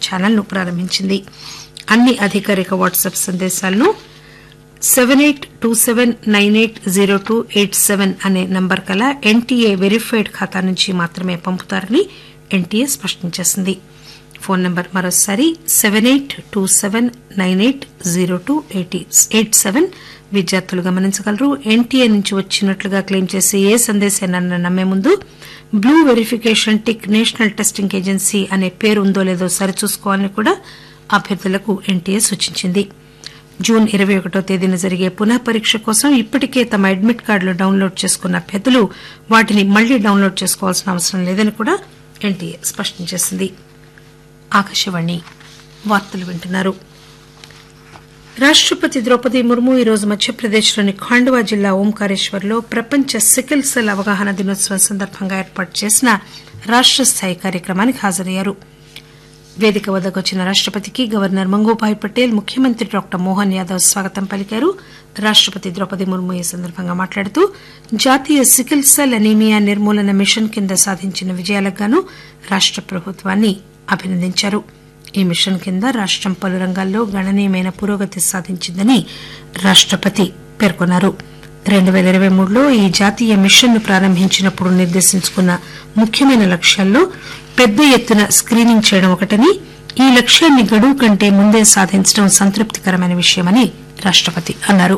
ఛానల్ను ప్రారంభించింది అన్ని అధికారిక వాట్సాప్ సందేశాలను seven eight two seven nine eight zero two eight seven అనే నంబర్ కల ఎన్టీఏ వెరిఫైడ్ ఖాతా నుంచి మాత్రమే పంపుతారని ఎన్టీఏ స్పష్టం చేసింది ఫోన్ నంబర్ మరోసారి seven eight two seven nine eight zero two eight seven విద్యార్థులు గమనించగలరు ఎన్టీఏ నుంచి వచ్చినట్లుగా క్లెయిమ్ చేసే ఏ సందేశాన్ని నమ్మే ముందు blue verification tick national testing agency అనే పేరు ఉందో లేదో సరిచూసుకోవాలని కూడా అభ్యర్థులకు ఎన్టీఏ సూచించింది జూన్ ఇరవై ఒకటో తేదీన జరిగే పునః పరీక్ష కోసం ఇప్పటికే తమ అడ్మిట్ కార్డులు డౌన్లోడ్ చేసుకున్న అభ్యర్థులు వాటిని మళ్లీ డౌన్లోడ్ చేసుకోవాల్సిన అవసరం లేదని కూడా ఎన్టీఏ స్పష్టం చేసింది ఆకాశవాణి వార్తలు వింటున్నారు రాష్టపతి ద్రౌపది ముర్ము ఈరోజు మధ్యప్రదేశ్లోని ఖాండ్వా జిల్లా ఓంకారేశ్వర్లో ప్రపంచ సికిల్ సెల్ అవగాహన దినోత్సవం సందర్భంగా ఏర్పాటు చేసిన రాష్ట స్థాయి కార్యక్రమానికి హాజరయ్యారు వేదిక వద్దకు వచ్చిన రాష్టపతికి గవర్నర్ మంగూభాయ్ పటేల్ ముఖ్యమంత్రి డాక్టర్ మోహన్ యాదవ్ స్వాగతం పలికారు రాష్టపతి ద్రౌపది ముర్ము ఈ సందర్భంగా మాట్లాడుతూ జాతీయ సికిల్ సెల్ అనీమియా నిర్మూలన మిషన్ కింద సాధించిన విజయాలకు గాను రాష్ట ప్రభుత్వాన్ని అభినందించారు ఈ మిషన్ కింద రాష్టం పలు రంగాల్లో గణనీయమైన పురోగతి సాధించిందని రాష్టపతి పేర్కొన్నారు రెండు పేల ఇరవై మూడులో ఈ జాతీయ మిషన్ ను ప్రారంభించినప్పుడు నిర్దేశించుకున్న ముఖ్యమైన లక్ష్యాల్లో పెద్ద ఎత్తున స్కీనింగ్ చేయడం ఒకటని ఈ లక్ష్యాన్ని గడువు కంటే ముందే సాధించడం సంతృప్తికరమైన విషయమని రాష్టపతి అన్నారు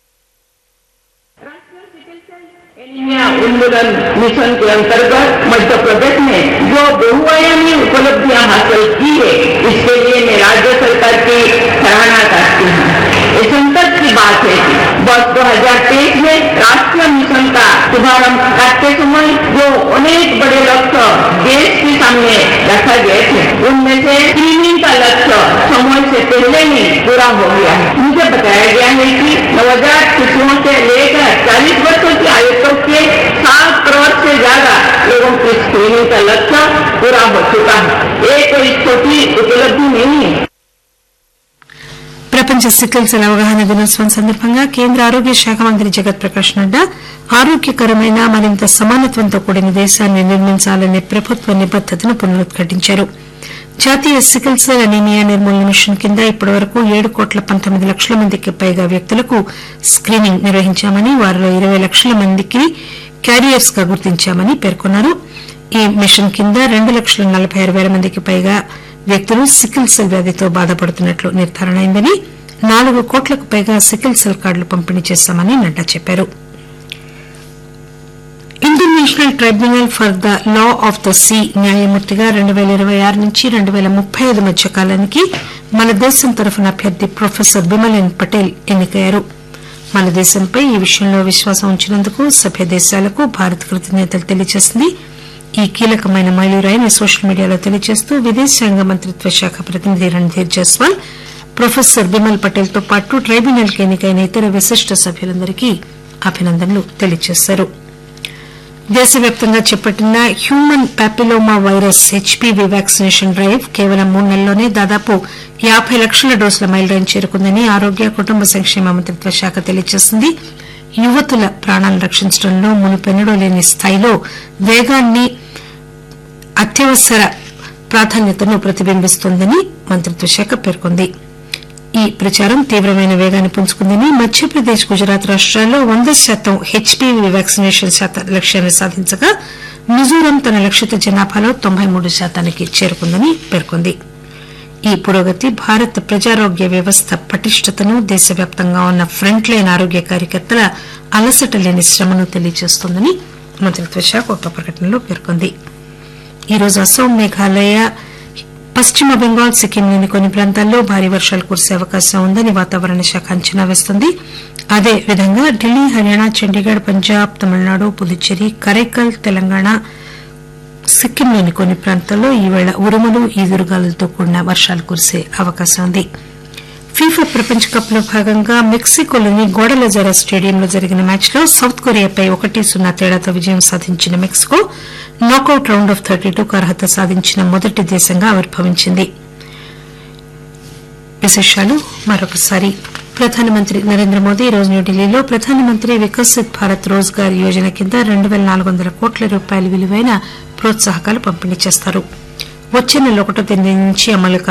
एनीमिया उन्मूलन मिशन के अंतर्गत मध्य प्रदेश ने जो बहुआयामी उपलब्धियां हासिल की है इसके लिए मैं राज्य सरकार की सराहना करती हूँ ये संकट की बात है कि वर्ष 2023 में राष्ट्रीय मिशन का शुभारंभ करते समय जो अनेक बड़े लक्ष्य देश के सामने रखा गए थे उनमें से स्क्रीनिंग का लक्ष्य समय से पहले ही पूरा हो गया है मुझे बताया गया है कि नवजात शिशुओं से लेकर चालीस वर्षों की आयु तक के सात करोड़ से ज्यादा लोगों की स्क्रीनिंग का लक्ष्य पूरा हो चुका है ये कोई छोटी उपलब्धि नहीं है ప్రపంచ సికిల్ సెల్ అవగాహన దినోత్సవం సందర్భంగా కేంద్ర ఆరోగ్య శాఖ మంత్రి జగత్ ప్రకాష్ నడ్డా ఆరోగ్యకరమైన మరింత సమానత్వంతో కూడిన దేశాన్ని నిర్మించాలనే ప్రభుత్వ నిబద్దతను పునరుద్ఘాటించారు జాతీయ సికిల్ సెల్ అనీమియా నిర్మూలన మిషన్ కింద ఇప్పటివరకు ఏడు కోట్ల పంతొమ్మిది లక్షల మందికి పైగా వ్యక్తులకు స్కీనింగ్ నిర్వహించామని వారిలో ఇరవై లక్షల మందికి క్యారియర్స్ గా గుర్తించామని పేర్కొన్నారు ఈ మిషన్ కింద రెండు లక్షల నలబై ఆరు పేల మందికి పైగా వ్యక్తులు సికిల్ సెల్ వ్యాధితో బాధపడుతున్నట్లు నిర్ధారణ అయిందని నాలుగు కోట్లకు పైగా సికిల్ సెల్ కార్డులు పంపిణీ చేశామని నడ్డా చెప్పారు international tribunal for the law of the sea న్యాయమూర్తిగా రెండు పేల ఇరవై ఆరు నుంచి రెండు పేల ముప్పై ఐదు మధ్య కాలానికి మన దేశం తరఫున అభ్యర్థి ప్రొఫెసర్ బిమలన్ పటేల్ ఎన్నికయ్యారు మన దేశంపై ఈ విషయంలో విశ్వాసం ఉంచినందుకు సభ్య దేశాలకు భారత్ కృతజ్ఞతలు తెలియజేసింది ఈ కీలకమైన మైలురాయిని సోషల్ మీడియాలో తెలియజేస్తూ విదేశాంగ మంత్రిత్వ శాఖ ప్రతినిధి రణ్ధీర్ జైస్వాల్ ప్రొఫెసర్ బిమల్ పటేల్ తో పాటు ట్రైబ్యునల్ కి ఎన్నికైన ఇతర విశిష్ట సభ్యులందరికీ అభినందనలు తెలియజేశారు దేశవ్యాప్తంగా చేపట్టిన human papilloma virus HPV vaccination drive కేవలం మూడు నెలల్లోనే దాదాపు యాబై లక్షల డోసుల మైలురాయిని చేరుకుందని ఆరోగ్య కుటుంబ సంక్షేమ మంత్రిత్వ శాఖ తెలియజేసింది యువతుల ప్రాణాలను రక్షించడంలో మునుపెన్నడూ లేని స్థాయిలో వేగాన్ని అత్యవసర ప్రాధాన్యతను ప్రతిబింబిస్తోందని మంత్రిత్వ శాఖ పేర్కొంది ఈ ప్రచారం తీవ్రమైన వేగాన్ని పుంజుకుందని మధ్యప్రదేశ్ గుజరాత్ రాష్ట్రాల్లో వంద శాతం హెచ్పీవీ వ్యాక్సినేషన్ శాతం లక్ష్యాన్ని సాధించగా మిజోరాం తన లక్షిత జనాభాలో తొంభై మూడు శాతానికి చేరుకుందని పేర్కొంది ఈ పురోగతి భారత్ ప్రజారోగ్య వ్యవస్థ పటిష్టతను దేశవ్యాప్తంగా ఉన్న ఫ్రంట్ లైన్ ఆరోగ్య కార్యకర్తల అలసట లేని శ్రమను తెలియజేస్తోందని మంత్రిత్వ శాఖ ఒక ప్రకటనలో పేర్కొంది ఈరోజు అస్సాం మేఘాలయ పశ్చిమ బెంగాల్ సిక్కింలోని కొన్ని ప్రాంతాల్లో భారీ వర్షాలు కురిసే అవకాశం ఉందని వాతావరణ శాఖ అంచనా వేస్తోంది అదే విధంగా ఢిల్లీ హర్యానా చండీగఢ్ పంజాబ్ తమిళనాడు పుదుచ్చేరి కరైకల్ తెలంగాణ సిక్కింలోని కొన్ని ప్రాంతాల్లో ఈవేళ ఉరుములు ఈదురుగాలులతో కూడిన వర్షాలు కురిసే అవకాశం ఉంది ఫీఫా ప్రపంచ కప్ లో భాగంగా మెక్సికోలోని గోడలజారా స్టేడియంలో జరిగిన మ్యాచ్ లో సౌత్ కొరియాపై ఒకటి సున్నా తేడాతో విజయం సాధించిన Mexico knockout round of thirty టూకు అర్హత సాధించిన మొదటి దేశంగా ఆవిర్భవించింది విశేషాలు మరొకసారి ప్రధానమంత్రి నరేంద్ర మోదీ ఈ రోజు న్యూఢిల్లీలో ప్రధానమంత్రి వికసిత్ భారత్ రోజ్గార్ యోజన కింద రెండు పేల నాలుగు వందల కోట్ల రూపాయల విలువైన ప్రోత్సాహకాలు పంపిణీ చేస్తారు వచ్చే నెల ఒకటో తేదీ నుంచి అమలు